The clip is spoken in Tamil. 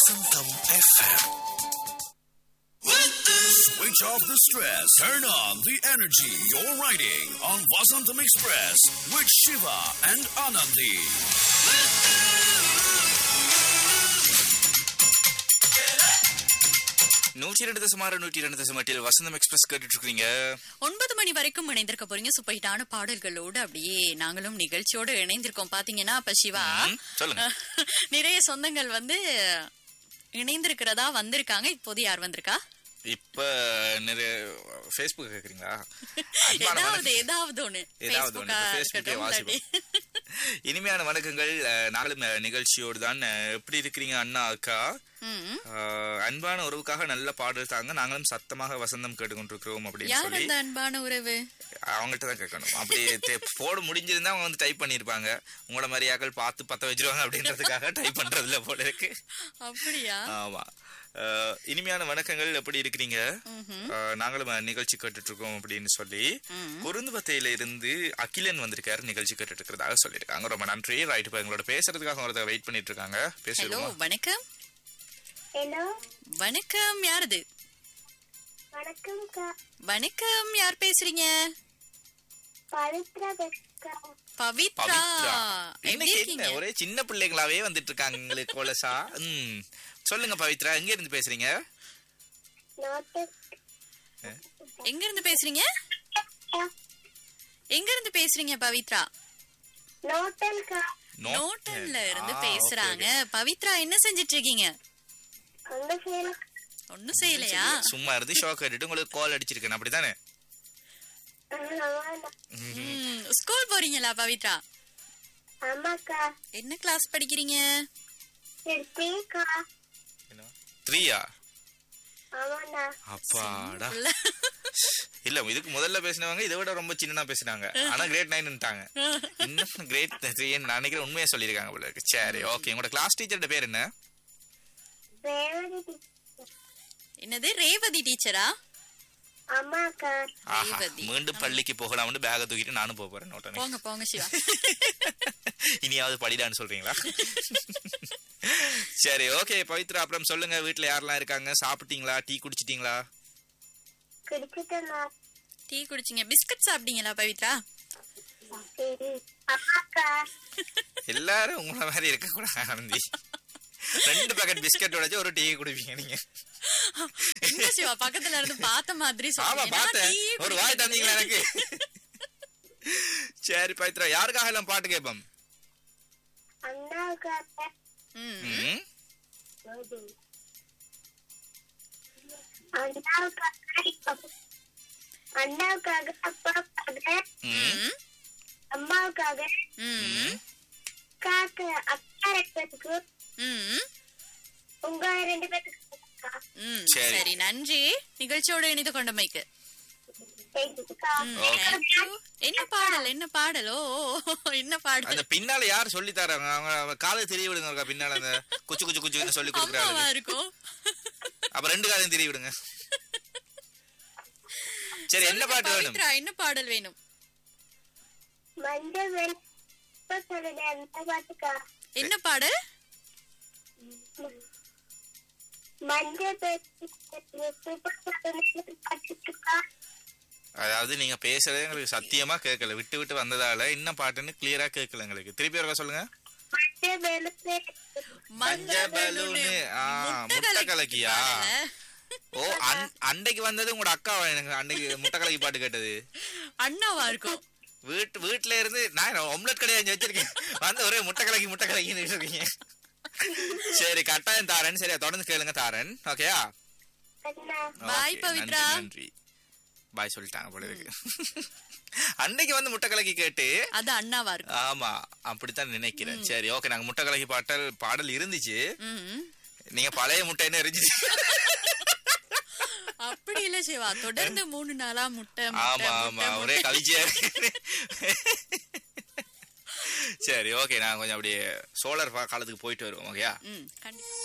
Vasantham FM. Switch off the stress. Turn on the energy. You're riding on Vasantham Express with Shiva and Anandi. நூற்றி ரெண்டு தசம் ஆறு நூற்றி ரெண்டு தசம் எட்டில் வசந்தம் எக்ஸ்பிரஸ் கேட்டுட்டு இருக்கீங்க ஒன்பது மணி வரைக்கும் இணைந்திருக்க போறீங்க சூப்பர் ஹிட்டான பாடல்களோடு அப்படியே நாங்களும் நிகழ்ச்சியோடு இணைந்திருக்கோம் பாத்தீங்கன்னா இப்ப சிவா ம், சொல்லுங்க. நிறைய சொந்தங்கள் வந்து இணைந்திருக்கிறதா வந்திருக்காங்க இப்போது யார் வந்திருக்கா இப்ப நிறைய ஃபேஸ்புக் கேக்குறீங்களா அன்பான ஏதாவது வணக்கம். ஏதாவது ஒண்ணு ஏதாவது ஒண்ணு. Facebookஆ இப்ப Facebookஏ இருக்கட்டும், வாசிப்போம். இல்லாட்டி- இனிமையான வணக்கங்கள் அஹ், நாங்களும் அஹ், நிகழ்ச்சியோடு தான் அஹ், எப்படி இருக்கிறீங்க அண்ணா அக்கா ம். அஹ், அன்பான உறவுக்காக நல்ல பாடல் தாங்க நாங்களும் சத்தமாக வசந்தம் கேட்டுக்கொண்டிருக்கிறோம் அப்படின்னு யார் சொல்லி அந்த அன்பான உறவு அவங்கள்ட்ட தான் கேட்கணும் அப்படி தே- போட முடிஞ்சிருந்தா அவங்க வந்து டைப் பண்ணிருப்பாங்க உங்களோட மாதிரியாக்கள் பார்த்து பத்த வச்சிருவாங்க அப்படின்றதுக்காக டைப் பண்றதுல போல இருக்கு அப்படியா ஆமா அஹ், இனிமையான வணக்கங்கள் எப்படி இருக்கிறீங்க அஹ், நாங்களும் அஹ், நிகழ்ச்சி கேட்டுட்டு இருக்கோம் அப்படின்னு சொல்லி குருந்துவத்தையில இருந்து அகிலன் வந்திருக்காரு நிகழ்ச்சி கேட்டுட்டு இருக்கிறதாக சொல்லியிருக்காங்க ரொம்ப நன்றி ரைட் இப்ப எங்களோட பேசுறதுக்காக ஒருத்தர் வெயிட் பண்ணிட்டு இருக்காங்க ஹலோ பேசுவோமா வணக்கம் ஹலோ வணக்கம் யாரது வணக்கம்க்கா வணக்கம் யார் பேசுறீங்க பவித்ரா பேசுக்கா பவித்ரா பவித்ரா எப்படி இன்னைக்கு இருக்கீங்க என்ன ஒரே சின்ன பிள்ளைங்களாவே வந்துட்டு இருக்காங்க எங்களுக்கு கோலசா ம் சொல்லுங்க பவித்ரா எங்க இருந்து பேசுறீங்க நோட்டு எங்க இருந்து பேசுறீங்க எங்க இருந்து பேசுறீங்க பவித்ரா நோட்டல்க்கா நோ- நோட்டன்ல இருந்து ஆ, பேசுறாங்க okay, பவித்ரா என்ன செஞ்சிட்டு இருக்கீங்க அந்த சேல ஒண்ணும் செய்யலையா okay. சும்மா இருந்து ஷோ கேட்டுட்டு உங்களுக்கு கால் அடிச்சிருக்கேன் அப்படித்தானே ம், ஸ்கூல் போறீங்களா பவித்ரா ஆமாக்கா என்ன கிளாஸ் படிக்கிறீங்க சரிக்கா த்ரீயா ஆமாண்ணா அப்பாடா இல்ல. இல்ல இதுக்கு முதல்ல பேசினவங்க இதை விட ரொம்ப சின்னதா பேசினாங்க ஆனா கிரேட் நைன்ட்டாங்க இன்னும் கிரேட் த்ரீன்னு நான் நினைக்கிறேன் உண்மையா சொல்லியிருக்காங்க போல இருக்கு சரி ஓகே உங்களோட கிளாஸ் டீச்சரோட பேர் என்ன ரேவதி என்னது ரேவதி டீச்சரா ஆமாக்கா ஆஹா ரேவதி. மீண்டும் பள்ளிக்கு போகலாம்னு பேக தூக்கிட்டு நானும் போக போறேன் நோட்டனே போங்க போங்க சிவா இனியாவது படிடான்னு சொல்றீங்களா சரி ஓகே பவித்ரா அப்புறம் சொல்லுங்க வீட்ல யாரெல்லாம் இருக்காங்க சாப்பிட்டீங்களா டீ குடிச்சிட்டீங்களா குடிச்சிட்டேண்ணா டீ குடிச்சீங்க பிஸ்கட் சாப்பிட்டீங்களா பவித்ரா சரி அம்மாக்கா எல்லாரும் உங்கள மாதிரி இருக்க கூட ஆனந்தி ரெண்டு பேக்கெட் பிஸ்கட் உடைச்சு ஒரு டீ குடிப்பீங்க நீங்க என்ன சிவா பக்கத்துல இருந்து பார்த்த மாதிரி ஆமா சொல்றீங்க. நான் பார்த்தேன் டீயே ஒரு வாய் தந்தீங்களா எனக்கு சரி பவித்ரா யாருக்காக எல்லாம் பாட்டு கேட்போம் அண்ணாவுக்காக ம். ம், அண்ணாவுக்காக அண்ணாவுக்காக அப்பாவுக்காக ம், ம். அம்மாவுக்காக ம். அக்காக்கு அக்கா ரெண்டு பேத்துக்கு ம். உங்க ரெண்டு பேத்துக்கு அக்கா. ம். சரி. சரி நன்றி நிகழ்ச்சியோடு இணைந்து கொண்டமைக்கு சரிக்கா. ம், Okay. thank you. என்ன பாடல் என்ன பாடல் ஓ ஓ, என்ன பாடல் அந்த பின்னால யார் சொல்லி தராங்க அவங்க அவங்க காலை தெரிய விடுங்க ஒருக்கா பின்னால அந்த குச்சு குச்சு குச்சுன்னு சொல்லி அம்மாவா கொடுக்குறாங்க இருக்கும் அப்ப ரெண்டு காலையும் தெரிய விடுங்க சரி என்ன சொல்லுங்க, பாட்டு வேணும் பவித்ரா என்ன பாடல் வேணும் மஞ்சள் வெள்ளை இப்ப சொல்லுங்க அந்த பாட்டுக்கா என்ன பாடல் மஞ்சள் வெள்ளை பாட்டுக்கா அதாவது நீங்க பேசுறதே எங்களுக்கு சத்தியமா கேட்கல விட்டு விட்டு வந்ததால என்ன பாட்டுன்னு கிளியரா கேட்கல எங்களுக்கு திருப்பி ஒருக்கா சொல்லுங்க மஞ்சள் வெள்ளை மஞ்ச பலூனு ஆ, முட்டை கலக்கியா ஓ அன்- அன்னைக்கு வந்தது உங்களோட அக்காவா எனக்கு அன்னைக்கு முட்டை கலக்கி பாட்டு கேட்டது அண்ணாவா இருக்கும் வீட்டு வீட்டுல இருந்து நான் ஒம்லெட் கடையா வச்சிருக்கேன் வந்து ஒரே முட்டை கலக்கி முட்டை கலக்கின்னு இருக்கீங்க சரி கட்டாயம் தாரன் சரியா தொடர்ந்து கேளுங்க தாரன் ஓகேயா அண்ணா Bye, Okay, பவித்ரா. நன்றி, நன்றி பாய் சொல்லிட்டாங்க போல இருக்கு அன்னைக்கு வந்து முட்டை கலக்கி கேட்டு அது அண்ணாவா இருக்கும் ஆமா அப்படித்தான் நினைக்கிறேன் சரி ஓகே நாங்க முட்டை கலக்கி பாட்டல் பாடல் இருந்துச்சு ம். நீங்க பழைய முட்டை என்ன இருந்துச்சு அப்படி இல்ல சிவா தொடர்ந்து மூணு நாளா முட்டை முட்டை, ஆமா ஆமா முட்டை, ஒரே முட்டை. கவிச்சியா இருக்கு சரி ஓகே நான் கொஞ்சம் அப்படியே சோழர் காலத்துக்கு போயிட்டு வருவோம் ஓகேயா ம், கண்டிப்பா